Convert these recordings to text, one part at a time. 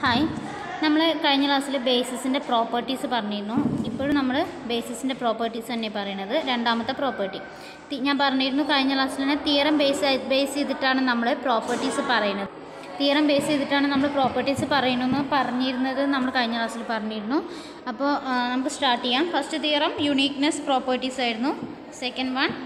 Hi നമ്മൾ കഴിഞ്ഞ ക്ലാസ്സിൽ ബേസിസിൻ്റെ പ്രോപ്പർട്ടീസ് പറഞ്ഞിരുന്നു ഇപ്പോഴും നമ്മൾ ബേസിസിൻ്റെ പ്രോപ്പർട്ടീസ് തന്നെ പറയണത് രണ്ടാമത്തെ പ്രോപ്പർട്ടി ഞാൻ പറഞ്ഞിരുന്നു കഴിഞ്ഞ ക്ലാസ്സിൽ തന്നെ തിയറം ബേസ് ബേസ് ചെയ്തിട്ടാണ് നമ്മൾ പ്രോപ്പർട്ടീസ് പറയുന്നത് തിയറം ബേസ് ചെയ്തിട്ടാണ് നമ്മൾ പ്രോപ്പർട്ടീസ് പറയണമെന്ന് പറഞ്ഞിരുന്നത് നമ്മൾ കഴിഞ്ഞ ക്ലാസ്സിൽ പറഞ്ഞിരുന്നു അപ്പോൾ ആ, നമുക്ക് സ്റ്റാർട്ട് ചെയ്യാം ഫസ്റ്റ് തിയറം യുണീക്നെസ് പ്രോപ്പർട്ടീസ് ആയിരുന്നു second one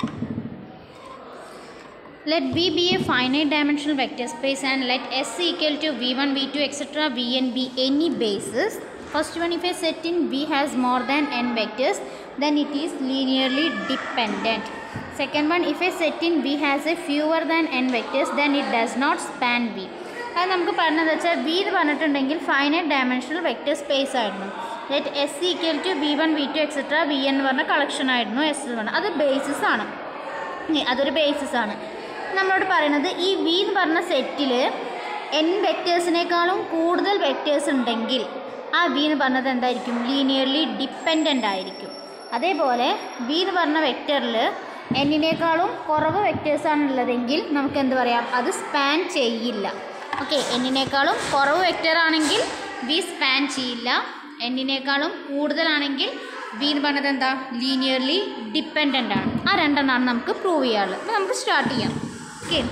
Let V be a finite dimensional vector space and let S equal to V1, V2, etc. Vn be any basis. First one, if a set in V has more than n vectors, then it is linearly dependent. Second one, if a set in V has a fewer than n vectors, then it does not span V. അത് നമുക്ക് പറഞ്ഞതെന്ന് വെച്ചാൽ V എന്ന് പറഞ്ഞിട്ടുണ്ടെങ്കിൽ finite dimensional vector space ആയിരുന്നു let S equal to V one V two etcetera V എന്ന് പറഞ്ഞ collection ആയിരുന്നു എസ് എന്ന് പറഞ്ഞത് അത് ബേസിസ് ആണ് ഇനി അതൊരു ബേസിസ് ആണ് നമ്മളോട് പറയുന്നത് ഈ വി എന്ന് പറഞ്ഞ സെറ്റിൽ എൻ വെക്റ്റേഴ്സിനേക്കാളും കൂടുതൽ വെക്റ്റേഴ്സ് ഉണ്ടെങ്കിൽ ആ വി എന്ന് പറഞ്ഞത് എന്തായിരിക്കും ലീനിയർലി ഡിപ്പെൻഡൻ്റ് ആയിരിക്കും അതേപോലെ വി എന്ന് പറഞ്ഞ വെക്റ്ററിൽ എന്നിനേക്കാളും കുറവ് വെക്റ്റേഴ്സാണ് ഉള്ളതെങ്കിൽ നമുക്ക് എന്ത് പറയാം അത് സ്പാൻ ചെയ്യില്ല ഓക്കെ എന്നിനേക്കാളും കുറവ് വെക്റ്റർ ആണെങ്കിൽ വി സ്പാൻ ചെയ്യില്ല എന്നിനേക്കാളും കൂടുതലാണെങ്കിൽ വി എന്ന് പറഞ്ഞത് എന്താ ലീനിയർലി ഡിപ്പെൻഡൻ്റ് ആണ് ആ രണ്ടെണ്ണമാണ് നമുക്ക് പ്രൂവ് ചെയ്യാനുള്ളത് അപ്പോൾ നമുക്ക് സ്റ്റാർട്ട് ചെയ്യാം ഓക്കെ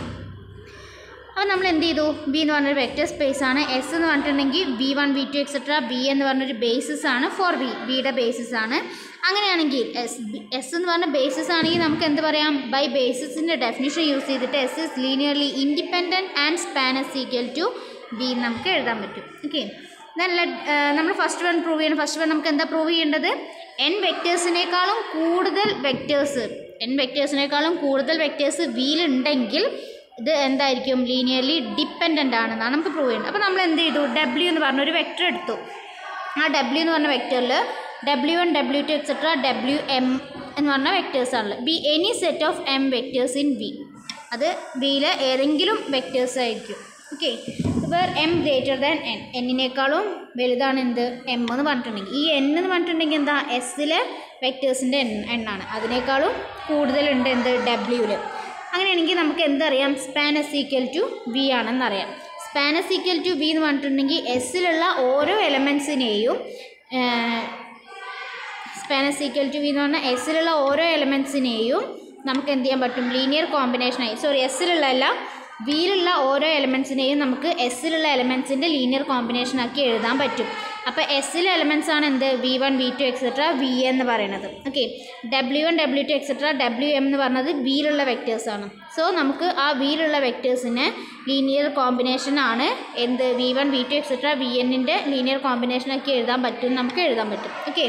അപ്പോൾ നമ്മൾ എന്ത് ചെയ്തു ബി എന്ന് പറഞ്ഞൊരു വെക്റ്റർ സ്പേസ് ആണ് എസ് എന്ന് പറഞ്ഞിട്ടുണ്ടെങ്കിൽ V one V two etcetera B എന്ന് പറഞ്ഞൊരു ബേസിസ് ആണ് ഫോർ ബി ബിയുടെ ബേസിസ് ആണ് അങ്ങനെയാണെങ്കിൽ എസ് എസ് എന്ന് പറഞ്ഞ ബേസിസ് ആണെങ്കിൽ നമുക്ക് എന്ത് പറയാം ബൈ ബേസിസിൻ്റെ ഡെഫിനിഷൻ യൂസ് ചെയ്തിട്ട് S is linearly independent and span S equal to B നമുക്ക് എഴുതാൻ പറ്റും ഓക്കെ നല്ല നമ്മൾ ഫസ്റ്റ് വൺ പ്രൂവ് ചെയ്യണം ഫസ്റ്റ് വൺ നമുക്ക് എന്താ പ്രൂവ് ചെയ്യേണ്ടത് എൻ വെക്റ്റേഴ്സിനേക്കാളും കൂടുതൽ വെക്റ്റേഴ്സ് എൻ വെക്റ്റേഴ്സിനേക്കാളും കൂടുതൽ വെക്റ്റേഴ്സ് വീലുണ്ടെങ്കിൽ ഇത് എന്തായിരിക്കും ലീനിയർലി ഡിപ്പെൻഡൻ്റ് ആണെന്നാണ് നമുക്ക് പ്രൂവ് ചെയ്യേണ്ടത് അപ്പോൾ നമ്മൾ എന്ത് ചെയ്തു ഡബ്ല്യു എന്ന് പറഞ്ഞ ഒരു വെക്റ്റർ എടുത്തു ആ ഡബ്ല്യു എന്ന് പറഞ്ഞ വെക്റ്ററിൽ W one W two etcetera W M എന്ന് പറഞ്ഞ വെക്റ്റേഴ്സ് ആണല്ലോ B any set of M vectors in V അത് വിയിലെ ഏതെങ്കിലും വെക്റ്റേഴ്സ് ആയിരിക്കും okay where M greater than N എന്നിനേക്കാളും വലുതാണ് എന്ത് എം എന്ന് പറഞ്ഞിട്ടുണ്ടെങ്കിൽ ഈ എൻ എന്ന് പറഞ്ഞിട്ടുണ്ടെങ്കിൽ എന്താ എസ്സിലെ വെക്റ്റേഴ്സിൻ്റെ എൺ എണ്ണാണ് അതിനേക്കാളും കൂടുതലുണ്ട് എന്ത് ഡബ്ല്യൂവിൽ അങ്ങനെയാണെങ്കിൽ നമുക്ക് എന്തറിയാം span S equal to V ആണെന്നറിയാം span S equal to V എന്ന് പറഞ്ഞിട്ടുണ്ടെങ്കിൽ എസ്സിലുള്ള ഓരോ എലമെൻസിനെയും span S equal to V എന്ന് പറഞ്ഞാൽ എസ്സിലുള്ള ഓരോ എലമെൻസിനെയും നമുക്ക് എന്ത് ചെയ്യാൻ പറ്റും ലീനിയർ കോമ്പിനേഷനായി സോറി എസ്സിലുള്ള അല്ല വിയിലുള്ള ഓരോ എലമെൻസിനെയും നമുക്ക് എസ്സിലുള്ള എലമെൻസിൻ്റെ ലീനിയർ കോമ്പിനേഷൻ ആക്കി എഴുതാൻ പറ്റും അപ്പോൾ എസ്സിലെ എലമെൻസ് ആണ് എന്ത് V one V two etcetera V എന്ന് പറയുന്നത് okay W one W two etcetera W M എന്ന് പറഞ്ഞത് വിയിലുള്ള വെക്റ്റേഴ്സ് ആണ് സോ നമുക്ക് ആ വിയിലുള്ള വെക്റ്റേഴ്സിന് ലീനിയർ കോമ്പിനേഷൻ ആണ് എന്ത് V one V two etcetera V എന്നിൻ്റെ ലീനിയർ കോമ്പിനേഷൻ ആക്കി എഴുതാൻ പറ്റും നമുക്ക് എഴുതാൻ പറ്റും ഓക്കെ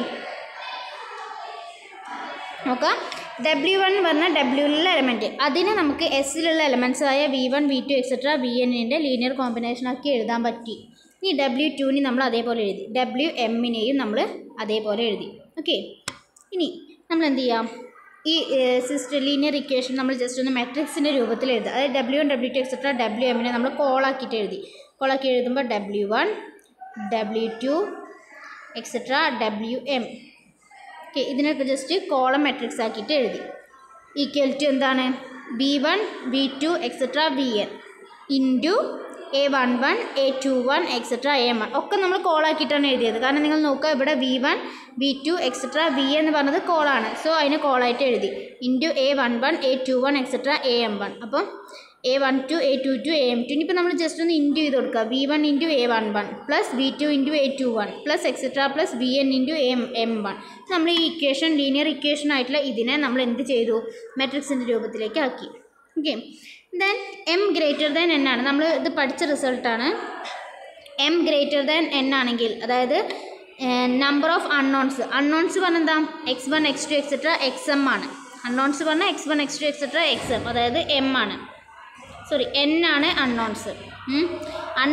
നോക്കാം ഡബ്ല്യു വൺ പറഞ്ഞ ഡബ്ല്യൂയിലുള്ള എലമെൻറ്റ് അതിനെ നമുക്ക് എസ്സിലുള്ള എലമെൻസ് ആയ V one V two etcetera V എന്നിൻ്റെ ലീനിയർ കോമ്പിനേഷൻ ആക്കി എഴുതാൻ പറ്റി ഇനി ഡബ്ല്യു ടുവിന് നമ്മൾ അതേപോലെ എഴുതി ഡബ്ല്യു എമ്മിനെയും നമ്മൾ അതേപോലെ എഴുതി ഓക്കെ ഇനി നമ്മൾ എന്ത് ചെയ്യാം ഈ സിസ്റ്റർ ലീനിയർ ഇക്വേഷൻ നമ്മൾ ജസ്റ്റ് ഒന്ന് മെട്രിക്സിൻ്റെ രൂപത്തിൽ എഴുതുക അതായത് W one W two etcetera ഡബ്ല്യു എമ്മിനെ നമ്മൾ കോളാക്കിയിട്ട് എഴുതി കോളാക്കി എഴുതുമ്പോൾ W one W two etcetera W M okay ഇതിനൊക്കെ ജസ്റ്റ് കോളം മെട്രിക്സ് ആക്കിയിട്ട് എഴുതി ഈക്വൽ ടു എന്താണ് B one B two etcetera B N into A one one A two one etcetera A one ഒക്കെ നമ്മൾ കോളാക്കിയിട്ടാണ് എഴുതിയത് കാരണം നിങ്ങൾ നോക്കുക ഇവിടെ V one B two etcetera B എന്ന് പറഞ്ഞത് കോളാണ് സോ അതിന് കോളായിട്ട് എഴുതി into A one one A two one etcetera A M one അപ്പം A one two A two two A M two ഇനിയിപ്പോൾ നമ്മൾ ജസ്റ്റ് ഒന്ന് ഇൻറ്റു ചെയ്ത് കൊടുക്കുക V one into A one one plus V two into A two one plus etcetera plus V N into M M one നമ്മൾ ഈ equation linear equation ആയിട്ടുള്ള ഇതിനെ നമ്മൾ എന്ത് ചെയ്തു മെട്രിക്സിൻ്റെ രൂപത്തിലേക്ക് ആക്കി okay then M greater than N ആണ് നമ്മൾ ഇത് പഠിച്ച റിസൾട്ടാണ് എം ഗ്രേറ്റർ ദാൻ എൻ ആണെങ്കിൽ അതായത് നമ്പർ ഓഫ് അൺനോൺസ് അൺനോൺസ് പറഞ്ഞാൽ എന്താ x one x two etcetera x m ആണ് അൺനോൺസ് പറഞ്ഞാൽ x one x two etcetera x m അതായത് എം ആണ് സോറി എൻ ആണ് അൺനോൺസ്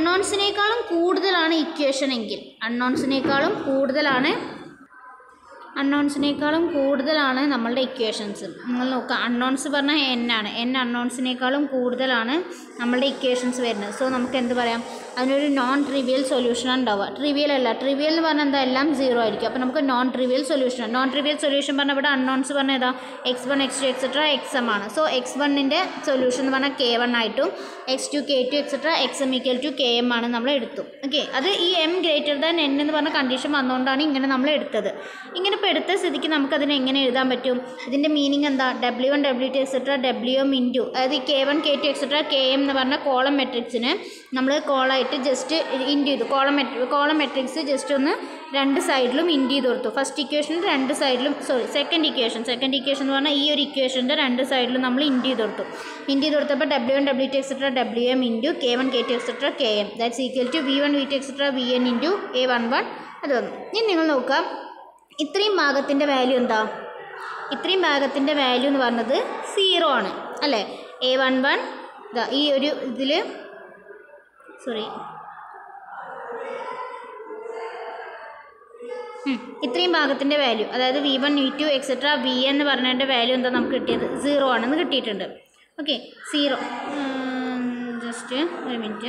അൺനോൺസിനേക്കാളും കൂടുതലാണ് ഇക്വേഷൻ എങ്കിൽ അൺനോൺസിനേക്കാളും കൂടുതലാണ് അൺനോൺസിനേക്കാളും കൂടുതലാണ് നമ്മളുടെ ഇക്വേഷൻസ് നിങ്ങൾ നോക്കുക അൺനോൺസ് പറഞ്ഞാൽ എൻ ആണ് എൻ അൺനോൺസിനേക്കാളും കൂടുതലാണ് നമ്മളുടെ ഇക്വേഷൻസ് വരുന്നത് സോ നമുക്ക് എന്ത് പറയാം അതിനൊരു നോൺ ട്രിവിയൽ സൊല്യൂഷനാണ് ഉണ്ടാവുക ട്രിവിയൽ അല്ല ട്രിവിയൽ എന്ന് പറഞ്ഞാൽ എന്താ എല്ലാം സീറോ ആയിരിക്കും അപ്പോൾ നമുക്ക് non trivial solution non trivial solution പറഞ്ഞാൽ ഇവിടെ അൺനോൺസ് പറഞ്ഞാൽ ഏതാ x one x two etcetera x m ആണ് സോ എക്സ് വണ്ണിൻ്റെ സൊല്യൂഷൻ എന്ന് പറഞ്ഞാൽ കെ വൺ ആയിട്ടും x two k two etcetera x m equal to k m ആണ് നമ്മൾ എടുത്തു ഓക്കെ അത് ഈ എം ഗ്രേറ്റർ ദാൻ എൻ എന്ന് പറഞ്ഞ കണ്ടീഷൻ വന്നുകൊണ്ടാണ് ഇങ്ങനെ നമ്മൾ എടുത്തത് ഇങ്ങനെ ഇപ്പോൾ എടുത്ത സ്ഥിതിക്ക് നമുക്കതിനെ എങ്ങനെ എഴുതാൻ പറ്റും ഇതിൻ്റെ മീനിങ് എന്താ W one W two etcetera W M into അതായത് K one K two etcetera K M എന്ന് പറഞ്ഞ കോളം മെട്രിക്സിന് നമ്മൾ കോളായിട്ട് ജസ്റ്റ് ഇൻറ്റു ചെയ്തു കോളം മെട്രി കോളം മെട്രിക്സ് ജസ്റ്റ് ഒന്ന് രണ്ട് സൈഡിലും ഇൻറ്റു ചെയ്ത് കൊടുത്തു ഫസ്റ്റ് ഇക്വേഷൻ രണ്ട് സൈഡിലും sorry second equation second equation എന്ന് പറഞ്ഞാൽ ഈ ഒരു ഇക്വേഷൻ്റെ രണ്ട് സൈഡിലും നമ്മൾ ഇൻറ്റു ചെയ്ത് കൊടുത്തു ഇൻറ്റു ചെയ്ത് കൊടുത്തപ്പോൾ W one W two etcetera W M into K one K two etcetera K M that's equal to V one V two etcetera V N into A one one അത് വന്നു ഇനി നിങ്ങൾ നോക്കുക ഇത്രയും ഭാഗത്തിൻ്റെ വാല്യൂ എന്താ ഇത്രയും ഭാഗത്തിൻ്റെ വാല്യൂ എന്ന് പറഞ്ഞത് സീറോ ആണ് അല്ലേ എ വൺ വൺ ഈ ഒരു ഇതിൽ സോറി ഇത്രയും ഭാഗത്തിൻ്റെ വാല്യൂ അതായത് v one V two etcetera V എന്ന് പറഞ്ഞതിൻ്റെ വാല്യൂ എന്താ നമുക്ക് കിട്ടിയത് സീറോ ആണെന്ന് കിട്ടിയിട്ടുണ്ട് ഓക്കെ സീറോ ജസ്റ്റ് ഒരു മിനിറ്റ്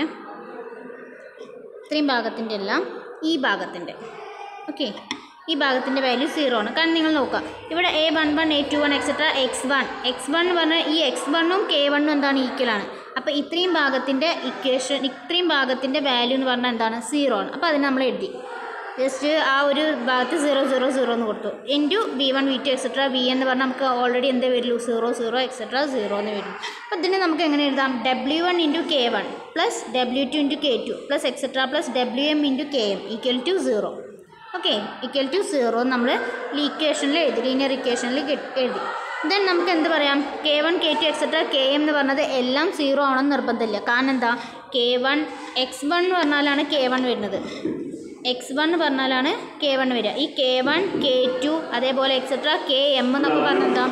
ഇത്രയും ഭാഗത്തിൻ്റെ എല്ലാം ഈ ഭാഗത്തിൻ്റെ ഓക്കെ ഈ ഭാഗത്തിൻ്റെ വാല്യൂ സീറോ ആണ് കാരണം നിങ്ങൾ നോക്കുക ഇവിടെ a one one A two one etcetera x one x one എന്ന് പറഞ്ഞാൽ ഈ എക്സ് വണ്ണും കെ വണ്ണും എന്താണ് ഈക്വൽ ആണ് അപ്പോൾ ഇത്രയും ഭാഗത്തിൻ്റെ ഇക്വേഷൻ ഇത്രയും ഭാഗത്തിൻ്റെ വാല്യൂ എന്ന് പറഞ്ഞാൽ എന്താണ് സീറോ ആണ് അപ്പോൾ അതിന് നമ്മൾ എഴുതി ജസ്റ്റ് ആ ഒരു ഭാഗത്ത് സീറോ സീറോ സീറോ എന്ന് കൊടുത്തു into v one V two etcetera V എന്ന് പറഞ്ഞാൽ നമുക്ക് ഓൾറെഡി എന്തേ വരുള്ളൂ സീറോ സീറോ എക്സെട്ര സീറോ എന്ന് വരും അപ്പോൾ ഇതിന് നമുക്ക് എങ്ങനെ എഴുതാം W one into K one plus W two into K two plus etcetera plus W M into K M equal to zero okay equal to zero നമ്മൾ ഇക്വേഷനിൽ എഴുതി ലീനിയർ ഇക്വേഷനിൽ എഴുതി ദെൻ നമുക്ക് എന്ത് പറയാം k one K two etcetera K M എന്ന് പറഞ്ഞത് എല്ലാം സീറോ ആണെന്ന് നിർബന്ധമില്ല കാരണം എന്താ കെ വൺ എക്സ് വൺ എന്ന് പറഞ്ഞാലാണ് കെ വൺ വരുന്നത് എക്സ് വൺ എന്ന് പറഞ്ഞാലാണ് കെ വൺ വരിക ഈ കെ വൺ കെ ടു അതേപോലെ എക്സെട്ര കെ എം എന്നൊക്കെ പറഞ്ഞാൽ എന്താ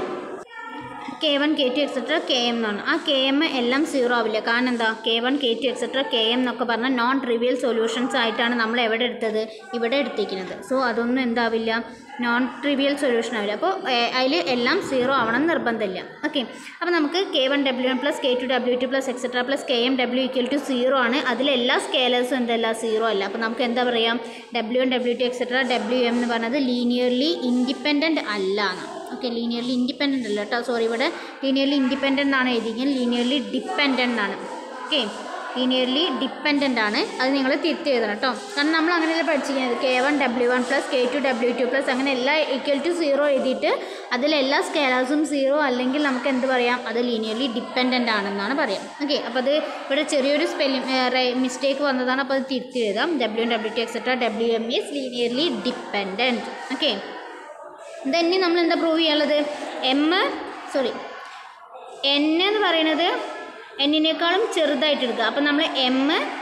k one K two etcetera K m എന്നാണ് ആ കെ എം എല്ലാം സീറോ ആവില്ല കാരണം എന്താ k one K two etcetera K m എന്നൊക്കെ പറഞ്ഞാൽ നോൺ ട്രിവിയൽ സൊല്യൂഷൻസ് ആയിട്ടാണ് നമ്മൾ എവിടെ എടുത്തത് ഇവിടെ എടുത്തിരിക്കുന്നത് സോ അതൊന്നും എന്താവില്ല നോൺ ട്രിവിയൽ സൊല്യൂഷൻ ആവില്ല അപ്പോൾ അതിൽ എല്ലാം സീറോ ആവണം എന്ന് നിർബന്ധമില്ല ഓക്കെ അപ്പോൾ നമുക്ക് K one W one plus K two W two plus etcetera plus K M W equal to zero ആണ് അതിലെല്ലാ സ്കേലേഴ്സും എന്തല്ല സീറോ അല്ല അപ്പോൾ നമുക്ക് എന്താ പറയാം W one W two etcetera W M എന്ന് പറഞ്ഞത് ലീനിയർലി ഇൻഡിപെൻഡൻറ്റ് അല്ല എന്നാണ് ഓക്കെ ലീനിയർലി ഇൻഡിപെൻഡൻ്റ് അല്ല കേട്ടോ സോറി ഇവിടെ ലീനിയർലി ഇൻഡിപെൻഡൻ്റ് എന്നാണ് എഴുതിയിരിക്കുന്നത് ലീനിയർലി ഡിപ്പെൻഡൻ്റ് ആണ് ഓക്കെ ലീനിയർലി ഡിപ്പെൻഡൻ്റ് ആണ് അത് നിങ്ങൾ തിരുത്തി എഴുതണം കേട്ടോ കാരണം നമ്മൾ അങ്ങനെയല്ല പഠിച്ചിരിക്കുന്നത് K one W one plus K two W two plus അങ്ങനെ എല്ലാ ഈക്വൽ ടു സീറോ എഴുതിയിട്ട് അതിലെല്ലാ സ്കേലേഴ്സും സീറോ അല്ലെങ്കിൽ നമുക്ക് എന്ത് പറയാം അത് ലീനിയർലി ഡിപ്പെൻഡൻ്റ് ആണെന്നാണ് പറയാം ഓക്കെ അപ്പോൾ അത് ഇവിടെ ചെറിയൊരു സ്പെല്ലിംഗ് മിസ്റ്റേക്ക് വന്നതാണ് അപ്പോൾ അത് തിരുത്തി എഴുതാം W W two etcetera W M is linearly dependent okay ഇനി നമ്മൾ എന്താ പ്രൂവ് ചെയ്യാനുള്ളത് എം സോറി എൻ എന്ന് പറയുന്നത് എന്നിനേക്കാളും ചെറുതായിട്ട് എടുക്കുക അപ്പോൾ നമ്മൾ എം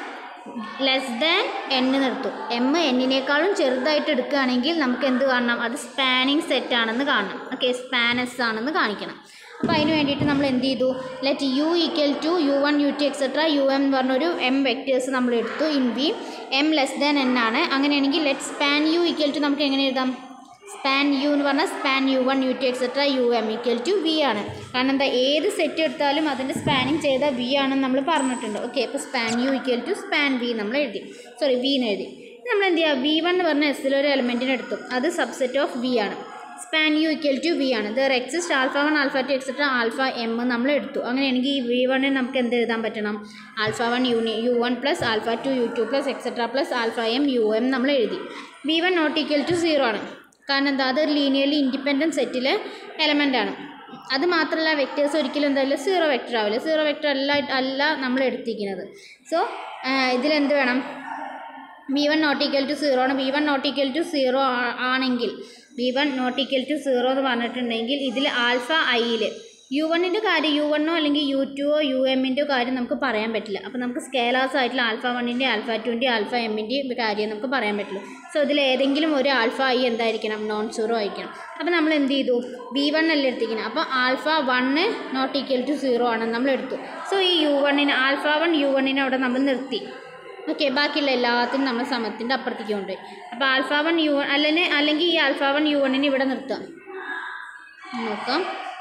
ലെസ് ദാൻ എൻ നിർത്തും എം എന്നിനേക്കാളും ചെറുതായിട്ട് എടുക്കുകയാണെങ്കിൽ നമുക്ക് എന്ത് കാണണം അത് സ്പാനിങ് സെറ്റ് ആണെന്ന് കാണണം ഓക്കെ സ്പാനസ് ആണെന്ന് കാണിക്കണം അപ്പോൾ അതിന് വേണ്ടിയിട്ട് നമ്മൾ എന്ത് ചെയ്തു let u equal to u one u two etcetera u m എന്ന് പറഞ്ഞൊരു എം വെക്റ്റേഴ്സ് നമ്മൾ എടുത്തു in v m less than N ആണ് അങ്ങനെയാണെങ്കിൽ let span u equal to നമുക്ക് എങ്ങനെ എഴുതാം സ്പാൻ യു എന്ന് പറഞ്ഞാൽ span u one u two etcetera u m equal to v ആണ് കാരണം എന്താ ഏത് സെറ്റ് എടുത്താലും അതിൻ്റെ സ്പാനിങ് ചെയ്ത വി ആണെന്ന് നമ്മൾ പറഞ്ഞിട്ടുണ്ട് ഓക്കെ അപ്പോൾ span u equal to span v നമ്മൾ എഴുതി സോറി വി എന്ന് എഴുതി നമ്മൾ എന്ത് ചെയ്യുക വി വൺ എന്ന് പറഞ്ഞ എസ്സിലൊരു എലമെൻറ്റിനെ എടുത്തു അത് സബ്സെറ്റ് ഓഫ് വി ആണ് span u equal to v ആണ് there exist alpha one alpha two etcetera alpha m നമ്മൾ എടുത്തു അങ്ങനെയാണെങ്കിൽ ഈ വി വണ്ണിന് നമുക്ക് എന്ത് എഴുതാൻ പറ്റണം ആൽഫ വൺ യൂണി u one plus alpha two u two plus etcetera plus alpha m u m നമ്മൾ എഴുതി v one not equal to zero ആണ് കാരണം എന്താ അത് ലീനിയർലി ഇൻഡിപെൻഡൻറ്റ് സെറ്റിലെ എലമെൻ്റ് ആണ് അത് മാത്രമല്ല വെക്റ്റേഴ്സ് ഒരിക്കലും എന്തായാലും സീറോ വെക്റ്റർ ആവില്ല സീറോ വെക്റ്റർ അല്ല അല്ല നമ്മൾ എടുത്തിരിക്കുന്നത് സോ ഇതിലെന്ത് വേണം v one not equal to zero ആണ് v one not equal to zero ആണെങ്കിൽ v one not equal to zero എന്ന് പറഞ്ഞിട്ടുണ്ടെങ്കിൽ ഇതിൽ ആൽഫ ഐയിൽ യു വണ്ണിൻ്റെ കാര്യം യു വണ്ണോ അല്ലെങ്കിൽ യു ടുവോ യു എമ്മിൻ്റെയോ കാര്യം നമുക്ക് പറയാൻ പറ്റില്ല അപ്പോൾ നമുക്ക് സ്കേലാസ് ആയിട്ടുള്ള ആൽഫ വണ്ണിൻ്റെ ആൽഫ ടുവിൻ്റെ ആൽഫ എമ്മിൻ്റെയും കാര്യം നമുക്ക് പറയാൻ പറ്റില്ല സോ ഇതിൽ ഏതെങ്കിലും ഒരു ആൽഫ ഐ എന്തായിരിക്കണം നോൺ സീറോ ആയിരിക്കണം അപ്പോൾ നമ്മൾ എന്ത് ചെയ്തു ബി വൺ അല്ലേ എടുത്തിരിക്കുന്നത് അപ്പോൾ alpha one not equal to zero ആണെന്ന് നമ്മൾ എടുത്തു സോ ഈ യു വണ്ണിന് ആൽഫ വൺ യു വണ്ണിനെ അവിടെ നമ്മൾ നിർത്തി ഓക്കെ ബാക്കിയുള്ള എല്ലാത്തിനും നമ്മൾ സമത്തിൻ്റെ അപ്പുറത്തേക്ക് കൊണ്ടുപോയി അപ്പോൾ ആൽഫ വൺ യു വൺ അല്ലെങ്കിൽ അല്ലെങ്കിൽ ഈ ആൽഫ വൺ യു വണ്ണിന് ഇവിടെ നിർത്താം നോക്കാം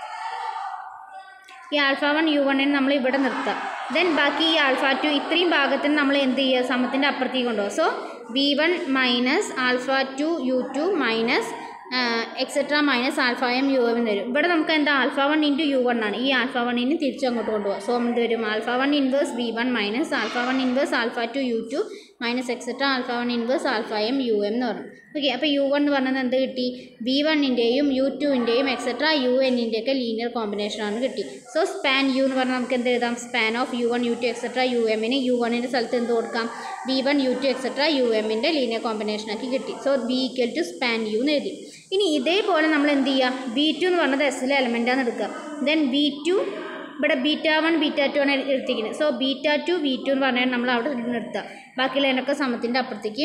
ഈ ആൽഫ വൺ യു വണ്ണിന് നമ്മൾ ഇവിടെ നിർത്താം ദെൻ ബാക്കി ഈ ആൽഫ ടു ഇത്രയും ഭാഗത്തിന് നമ്മൾ എന്ത് ചെയ്യുക സമത്തിൻ്റെ അപ്പുറത്തേക്ക് കൊണ്ടുപോകും so v one minus alpha two u two minus etcetera minus alpha m u m എന്ന് വരും ഇവിടെ നമുക്ക് എന്താ alpha one into u one ആണ് ഈ ആൽഫ വണ്ണിന് തിരിച്ച് അങ്ങോട്ട് കൊണ്ടുപോകാം സോ എന്ത് വരും alpha one inverse v one minus alpha one inverse alpha two u two minus etcetera alpha one inverse alpha m u m എന്ന് പറഞ്ഞു ഓക്കെ അപ്പോൾ യു വൺ എന്ന് പറഞ്ഞത് എന്ത് കിട്ടി വി വണ്ണിൻ്റെയും യു ടുവിൻ്റെയും എക്സെട്ര യു എന്നിൻ്റെ ഒക്കെ ലീനിയർ കോമ്പിനേഷനാണ് കിട്ടി സോ സ്പാൻ യു എന്ന് പറഞ്ഞാൽ നമുക്ക് എന്ത് എഴുതാം span of u one u two etcetera u എമ്മിന് യു വണ്ണിൻ്റെ സ്ഥലത്ത് എന്ത് കൊടുക്കാം v one u two etcetera u എമ്മിൻ്റെ ലീനിയർ കോമ്പിനേഷനാക്കി കിട്ടി so b equal to span u എന്ന് എഴുതി ഇനി ഇതേപോലെ നമ്മൾ എന്ത് ചെയ്യുക ബി ടു എന്ന് പറഞ്ഞത് എസ്സിലെ എലമെൻറ്റാന്ന് എടുക്കുക ദെൻ ബി ടു ഇവിടെ ബീറ്റ വൺ ബീറ്റ ടു ആണ് എടുത്തിരിക്കുന്നത് so beta two b two എന്ന് പറഞ്ഞാൽ നമ്മൾ അവിടെ നിർത്തുക ബാക്കിയുള്ളതിനൊക്കെ സമത്തിൻ്റെ അപ്പുറത്തേക്ക്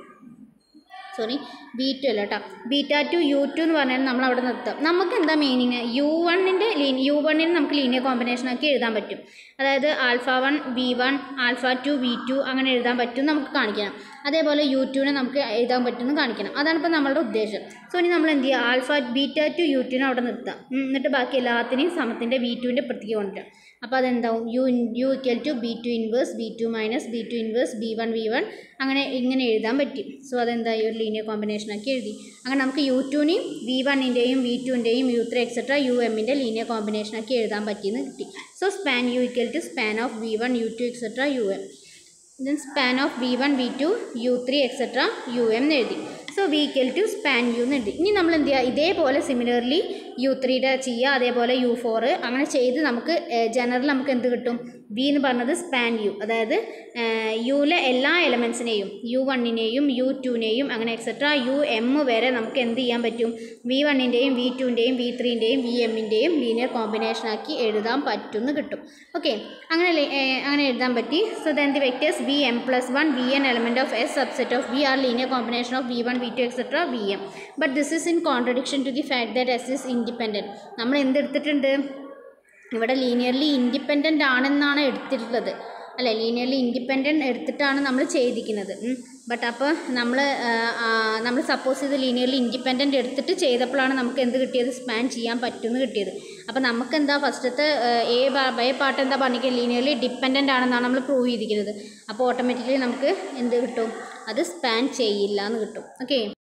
സോറി ബി ടു അല്ല കേട്ടോ ബീറ്റ ടു യു ടു എന്ന് പറഞ്ഞാൽ നമ്മൾ അവിടെ നിർത്താം നമുക്ക് എന്താ മീനിങ് യു വണ്ണിൻ്റെ ലീൻ യു വണ്ണിന് നമുക്ക് ലീനിയർ കോമ്പിനേഷൻ ആക്കി എഴുതാൻ പറ്റും അതായത് alpha one v one alpha two v two അങ്ങനെ എഴുതാൻ പറ്റും എന്ന് നമുക്ക് കാണിക്കണം അതേപോലെ യു ടുവിനെ നമുക്ക് എഴുതാൻ പറ്റുമെന്ന് കാണിക്കണം അതാണ് ഇപ്പോൾ നമ്മളുടെ ഉദ്ദേശം സോ ഇനി നമ്മൾ എന്ത് ചെയ്യുക ആൽഫ ബീറ്റ ടു യു ടുവിനെ അവിടെ നിർത്താം ഉം, എന്നിട്ട് ബാക്കി എല്ലാത്തിനെയും സമത്തിൻ്റെ വി ടുവിൻ്റെ പ്രത്യേകം കൊണ്ടുവരാം അപ്പോൾ അതെന്താവും u u equal to b two inverse b two minus b two inverse b one v one അങ്ങനെ ഇങ്ങനെ എഴുതാൻ പറ്റും സോ അതെന്തായി ഒരു ലീനിയർ കോമ്പിനേഷനാക്കി എഴുതി അങ്ങനെ നമുക്ക് യു ടുവിനെയും വി വണ്ണിൻ്റെയും വി ടുവിൻ്റെയും യു ത്രീ എക്സെട്ര യു എമ്മിൻ്റെ ലീനിയർ കോമ്പിനേഷനാക്കി എഴുതാൻ പറ്റിയെന്ന് കിട്ടി so span u equal to span of v one u two etcetera u m then span of v one V two u three etcetera u m എന്ന് എഴുതി so v equal to span u എന്ന് എഴുതി ഇനി നമ്മൾ എന്ത് ചെയ്യുക ഇതേപോലെ similarly U ത്രീയുടെ ചെയ്യുക അതേപോലെ യു ഫോറ് അങ്ങനെ ചെയ്ത് നമുക്ക് ജനറൽ നമുക്ക് എന്ത് കിട്ടും വി എന്ന് പറഞ്ഞത് സ്പാൻ യു അതായത് യുവിലെ എല്ലാ എലമെൻസിനെയും യു വണ്ണിനെയും യു ടുവിനെയും അങ്ങനെ എക്സെട്ര യു എം വരെ നമുക്ക് എന്ത് ചെയ്യാൻ പറ്റും വി വണ്ണിൻ്റെയും വി ടുവിൻ്റെയും വി ത്രീൻ്റെയും വി എമ്മിൻ്റെയും ലീനിയർ കോമ്പിനേഷനാക്കി എഴുതാൻ പറ്റുമെന്ന് കിട്ടും ഓക്കെ അങ്ങനെ ലി- ഏ, അങ്ങനെ എഴുതാൻ പറ്റി so then the vectors v m plus one v n element of s subset of v are linear combination of v one V two etcetera v m but this is in contradiction to the fact that s is independent നമ്മൾ എന്തെടുത്തിട്ടുണ്ട് ഇവിടെ linearly independent ആണെന്നാണ് എടുത്തിട്ടുള്ളത് അല്ലേ linearly independent എടുത്തിട്ടാണ് നമ്മൾ ചെയ്തിരിക്കുന്നത് but അപ്പോൾ നമ്മൾ നമ്മൾ സപ്പോസ് ഇത് ലീനിയർലി ഇൻഡിപെൻഡൻ്റ് എടുത്തിട്ട് ചെയ്തപ്പോഴാണ് നമുക്ക് എന്ത് കിട്ടിയത് സ്പാൻ ചെയ്യാൻ പറ്റുമെന്ന് കിട്ടിയത് അപ്പോൾ നമുക്ക് എന്താ ഫസ്റ്റത്തെ എ ബൈ പാർട്ട് എന്താ പറഞ്ഞിരിക്കുന്നത് ലീനിയർലി ഡിപ്പെൻഡൻ്റ് ആണെന്നാണ് നമ്മൾ പ്രൂവ് ചെയ്തിരിക്കുന്നത് അപ്പോൾ ഓട്ടോമാറ്റിക്കലി നമുക്ക് എന്ത് കിട്ടും അത് സ്പാൻ ചെയ്യില്ല എന്ന് കിട്ടും ഓക്കെ